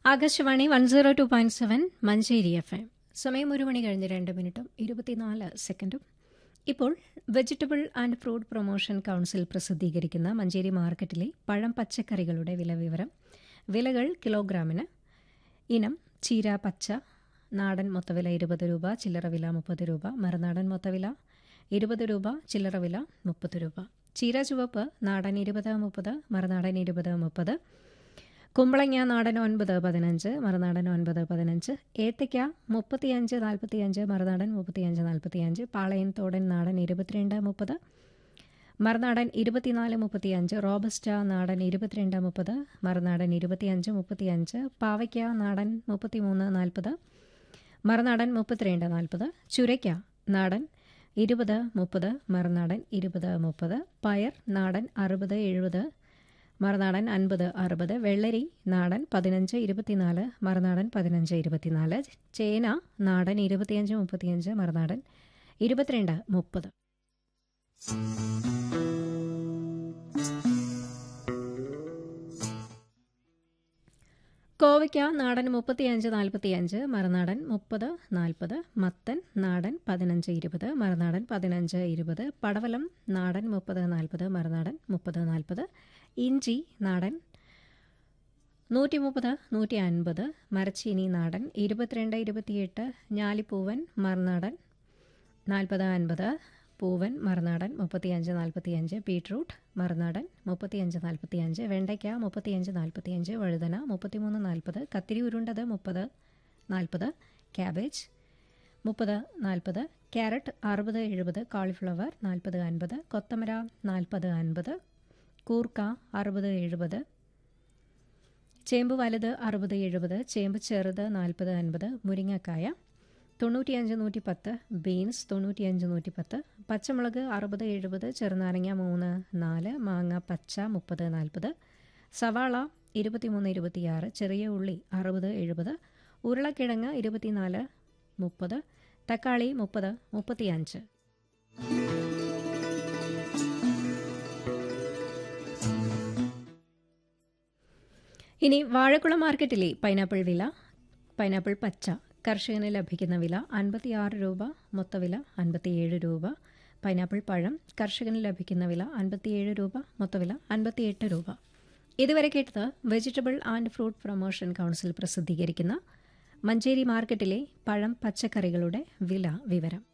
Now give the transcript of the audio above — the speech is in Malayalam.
Akashvani one zero two point seven Manjeri F M സമയം ഒരു മണി കഴിഞ്ഞ് രണ്ട് മിനിറ്റും ഇരുപത്തിനാല് സെക്കൻഡും ഇപ്പോൾ vegetable and fruit promotion council പ്രസിദ്ധീകരിക്കുന്ന മഞ്ചേരി മാർക്കറ്റിലെ പഴം പച്ചക്കറികളുടെ വില വിവരം വിലകൾ കിലോഗ്രാമിന് ഇനം ചീര പച്ച നാടൻ മൊത്തവില ഇരുപത് രൂപ ചില്ലറ വില മുപ്പത് രൂപ മറുനാടൻ മൊത്തവില ഇരുപത് രൂപ ചില്ലറ വില മുപ്പത് രൂപ ചീര ചുവപ്പ് നാടൻ ഇരുപത് മുപ്പത് മറുനാടൻ ഇരുപത് മുപ്പത് കുമ്പളങ്ങ നാടൻ ഒൻപത് പതിനഞ്ച് മറുനാടൻ ഒൻപത് പതിനഞ്ച് ഏത്തയ്ക്ക മുപ്പത്തിയഞ്ച് നാൽപ്പത്തിയഞ്ച് മറുനാടൻ മുപ്പത്തിയഞ്ച് നാൽപ്പത്തിയഞ്ച് പാളയൻ തോടൻ നാടൻ ഇരുപത്തിരണ്ട് മുപ്പത് മറുനാടൻ ഇരുപത്തിനാല് മുപ്പത്തിയഞ്ച് റോബസ്റ്റ നാടൻ ഇരുപത്തിരണ്ട് മുപ്പത് മറുനാടൻ ഇരുപത്തിയഞ്ച് മുപ്പത്തിയഞ്ച് പാവയ്ക്ക നാടൻ മുപ്പത്തിമൂന്ന് നാൽപ്പത് മറുനാടൻ മുപ്പത്തിരണ്ട് നാൽപ്പത് ചുരയ്ക്ക നാടൻ ഇരുപത് മുപ്പത് മറുനാടൻ ഇരുപത് മുപ്പത് പയർ നാടൻ അറുപത് എഴുപത് മറുനാടൻ അൻപത് അറുപത് വെള്ളരി നാടൻ പതിനഞ്ച് ഇരുപത്തിനാല് മറുനാടൻ പതിനഞ്ച് ഇരുപത്തിനാല് ചേന നാടൻ ഇരുപത്തിയഞ്ച് മുപ്പത്തിയഞ്ച് മറുനാടൻ ഇരുപത്തിരണ്ട് മുപ്പത് കോവയ്ക്ക നാടൻ മുപ്പത്തിയഞ്ച് നാൽപ്പത്തിയഞ്ച് മറുനാടൻ മുപ്പത് നാൽപ്പത് മത്തൻ നാടൻ പതിനഞ്ച് ഇരുപത് മറുനാടൻ പതിനഞ്ച് ഇരുപത് പടവലം നാടൻ മുപ്പത് നാൽപ്പത് മറുനാടൻ മുപ്പത് നാൽപ്പത് ഇഞ്ചി നാടൻ നൂറ്റി മുപ്പത് നൂറ്റി അൻപത് മരച്ചീനി നാടൻ ഇരുപത്തിരണ്ട് ഇരുപത്തിയെട്ട് ഞാലിപ്പൂവൻ മറുനാടൻ നാൽപ്പത് അൻപത് പൂവൻ മറുനാടൻ മുപ്പത്തിയഞ്ച് നാൽപ്പത്തിയഞ്ച് ബീട്രൂട്ട് മറുനാടൻ മുപ്പത്തിയഞ്ച് നാൽപ്പത്തിയഞ്ച് വെണ്ടയ്ക്ക മുപ്പത്തിയഞ്ച് നാൽപ്പത്തിയഞ്ച് വഴുതന മുപ്പത്തിമൂന്ന് നാൽപ്പത് കത്തിരി ഉരുണ്ടത് മുപ്പത് നാൽപ്പത് ക്യാബേജ് മുപ്പത് നാൽപ്പത് ക്യാരറ്റ് അറുപത് എഴുപത് കോളിഫ്ലവർ നാൽപ്പത് അൻപത് കൊത്തമര നാൽപ്പത് അൻപത് കൂർക്ക അറുപത് എഴുപത് ചേമ്പ് വലുത് അറുപത് എഴുപത് ചേമ്പ് ചെറുത് നാൽപ്പത് അൻപത് മുരിങ്ങക്കായ തൊണ്ണൂറ്റിയഞ്ച് നൂറ്റി പത്ത് ബീൻസ് തൊണ്ണൂറ്റിയഞ്ച് നൂറ്റി പത്ത് പച്ചമുളക് അറുപത് എഴുപത് ചെറുനാരങ്ങ മൂന്ന് നാല് മാങ്ങ പച്ച മുപ്പത് നാൽപ്പത് സവാള ഇരുപത്തിമൂന്ന് ഇരുപത്തിയാറ് ചെറിയ ഉള്ളി അറുപത് എഴുപത് ഉരുളക്കിഴങ്ങ് ഇരുപത്തിനാല് മുപ്പത് തക്കാളി മുപ്പത് മുപ്പത്തിയഞ്ച് ഇനി വാഴക്കുളം മാർക്കറ്റിലെ പൈനാപ്പിൾ വില പൈനാപ്പിൾ പച്ച കർഷകന് ലഭിക്കുന്ന വില അൻപത്തിയാറ് രൂപ മൊത്തവില അൻപത്തിയേഴ് രൂപ പൈനാപ്പിൾ പഴം കർഷകന് ലഭിക്കുന്ന വില അൻപത്തിയേഴ് രൂപ മൊത്തവില അൻപത്തിയെട്ട് രൂപ ഇതുവരെ കേട്ടത് vegetable and fruit promotion council പ്രസിദ്ധീകരിക്കുന്ന മഞ്ചേരി മാർക്കറ്റിലെ പഴം പച്ചക്കറികളുടെ വില വിവരം